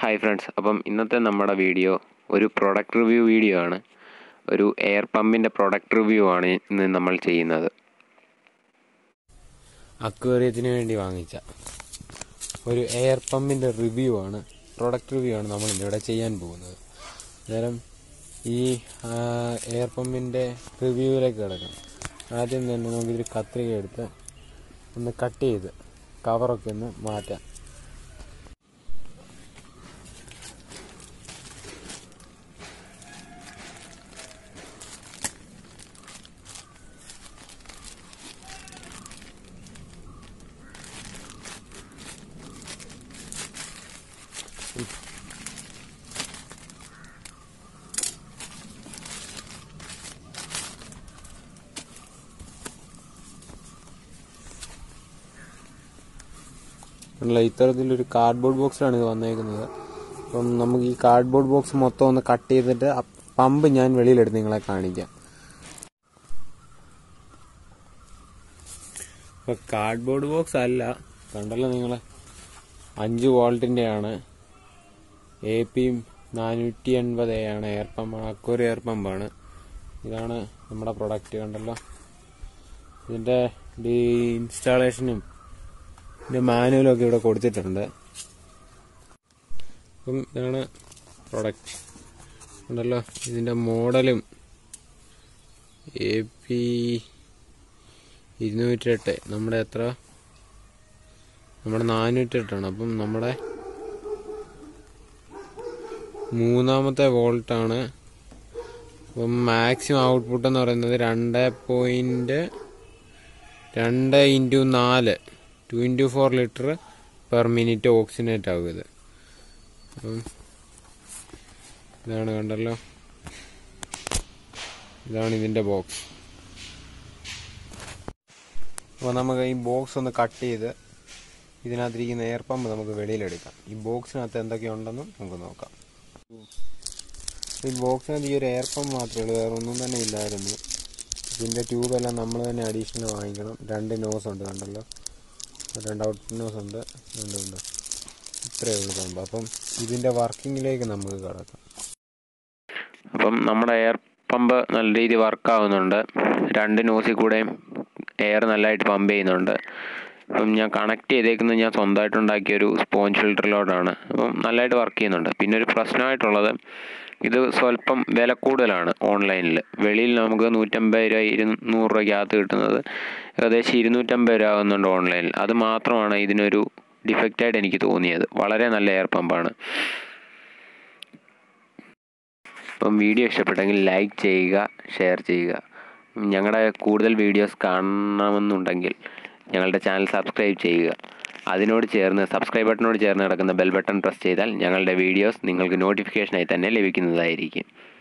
hi friends അപ്പം ഇന്നത്തെ നമ്മുടെ വീഡിയോ ഒരു പ്രൊഡക്റ്റ് റിവ്യൂ വീഡിയോ ആണ് ഒരു എയർ പമ്പിൻ്റെ പ്രൊഡക്റ്റ് റിവ്യൂ ആണ് ഇന്ന് നമ്മൾ ചെയ്യുന്നത് അക്വേറിയത്തിന് വേണ്ടി വാങ്ങിച്ച ഒരു എയർ പമ്പിൻ്റെ റിവ്യൂ ആണ് പ്രൊഡക്റ്റ് റിവ്യൂ ആണ് നമ്മൾ ഇവിടെ ചെയ്യാൻ പോകുന്നത് അന്നേരം ഈ ആ, എയർ പമ്പിൻ്റെ റിവ്യൂവിലേക്ക് കിടക്കാം ആദ്യം തന്നെ നമുക്കിതൊരു കത്രിക എടുത്ത് ഒന്ന് കട്ട് ചെയ്ത് കവറൊക്കെ ഒന്ന് മാറ്റാം അല്ല ഇത്തരത്തിലൊരു കാർഡ്ബോർഡ് ബോക്സിലാണ് ഇത് വന്നേക്കുന്നത് അപ്പം നമുക്ക് ഈ കാർഡ്ബോർഡ് ബോക്സ് മൊത്തം ഒന്ന് കട്ട് ചെയ്തിട്ട് ആ പമ്പ് ഞാൻ വെളിയിലെടുത്ത് നിങ്ങളെ കാണിക്കാം ഇപ്പൊ കാർഡ്ബോർഡ് ബോക്സ് അല്ല കണ്ടല്ലോ നിങ്ങൾ അഞ്ച് വോൾട്ടിന്റെ ആണ് എ പിയും നാനൂറ്റി എൺപത് എ ആണ് എയർ പമ്പാണ് അക്വറി എയർ പമ്പാണ് ഇതാണ് നമ്മുടെ പ്രൊഡക്റ്റ് കണ്ടല്ലോ ഇതിന്റെ ഇൻസ്റ്റാളേഷനും ഇതിന്റെ മാനുവലും ഒക്കെ ഇവിടെ കൊടുത്തിട്ടുണ്ട് അപ്പം ഇതാണ് പ്രൊഡക്റ്റ് ഉണ്ടല്ലോ ഇതിന്റെ മോഡലും എ പി ഇരുന്നൂറ്റെട്ട് നമ്മുടെ എത്ര നമ്മുടെ നാനൂറ്റെട്ടാണ് അപ്പം നമ്മുടെ മൂന്നാമത്തെ വോൾട്ടാണ് അപ്പം മാക്സിമം ഔട്ട്പുട്ട് എന്ന് പറയുന്നത് രണ്ട് പോയിന്റ് രണ്ട് ഇൻറ്റു നാല് two into four litre per minute oxygenate ആകും ഇത് അപ്പം ഇതാണ് കണ്ടല്ലോ ഇതാണ് ഇതിൻ്റെ ബോക്സ് അപ്പോൾ നമുക്ക് ഈ ബോക്സ് ഒന്ന് കട്ട് ചെയ്ത് ഇതിനകത്തിരിക്കുന്ന എയർ പമ്പ് നമുക്ക് വെളിയിലെടുക്കാം ഈ ബോക്സിനകത്ത് എന്തൊക്കെയുണ്ടെന്നും നമുക്ക് നോക്കാം ഈ ബോക്സിനകത്ത് ഈ ഒരു എയർ പമ്പ് മാത്രമേ ഉള്ളൂ വേറെ ഒന്നും തന്നെ ഇല്ലായിരുന്നു ഇതിൻ്റെ ട്യൂബെല്ലാം നമ്മൾ തന്നെ അഡീഷണൽ വാങ്ങിക്കണം രണ്ട് നോസ് ഉണ്ട് കണ്ടല്ലോ രണ്ട് ഔട്ട് നോസ് ഉണ്ട് ഉണ്ട് ഉണ്ട് ഇത്രയേ ഉള്ളൂ പമ്പ് അപ്പം ഇതിൻ്റെ വർക്കിങ്ങിലേക്ക് നമുക്ക് കടക്കാം അപ്പം നമ്മുടെ എയർ പമ്പ് നല്ല രീതിയിൽ വർക്ക് ആവുന്നുണ്ട് രണ്ട് നോസിൽ കൂടെയും എയർ നല്ലതായിട്ട് പമ്പ് ചെയ്യുന്നുണ്ട് അപ്പം ഞാൻ കണക്ട് ചെയ്തേക്കുന്നത് ഞാൻ സ്വന്തമായിട്ട് ഉണ്ടാക്കിയ ഒരു സ്പോഞ്ച് ഫിൽറ്ററിലോട്ടാണ് അപ്പം നല്ലതായിട്ട് വർക്ക് ചെയ്യുന്നുണ്ട് പിന്നെ ഒരു പ്രശ്നമായിട്ടുള്ളത് ഇത് സ്വല്പം വില കൂടുതലാണ് ഓൺലൈനിൽ വെളിയിൽ നമുക്ക് നൂറ്റമ്പത് രൂപ ഇരുന്നൂറ് രൂപയ്ക്കകത്ത് കിട്ടുന്നത് ഏകദേശം ഇരുന്നൂറ്റമ്പത് രൂപ ആകുന്നുണ്ട് ഓൺലൈനിൽ അത് മാത്രമാണ് ഇതിനൊരു ഡിഫക്റ്റായിട്ട് എനിക്ക് തോന്നിയത് വളരെ നല്ല എയർ പമ്പാണ് അപ്പം വീഡിയോ ഇഷ്ടപ്പെട്ടെങ്കിൽ ലൈക്ക് ചെയ്യുക ഷെയർ ചെയ്യുക ഞങ്ങളുടെ കൂടുതൽ വീഡിയോസ് കാണണമെന്നുണ്ടെങ്കിൽ ഞങ്ങളുടെ ചാനൽ സബ്സ്ക്രൈബ് ചെയ്യുക അതിനോട് ചേർന്ന് സബ്സ്ക്രൈബ് ബട്ടണോട് ചേർന്ന് കിടക്കുന്ന ബെൽ ബട്ടൺ പ്രസ് ചെയ്താൽ ഞങ്ങളുടെ വീഡിയോസ് നിങ്ങൾക്ക് നോട്ടിഫിക്കേഷനായി തന്നെ ലഭിക്കുന്നതായിരിക്കും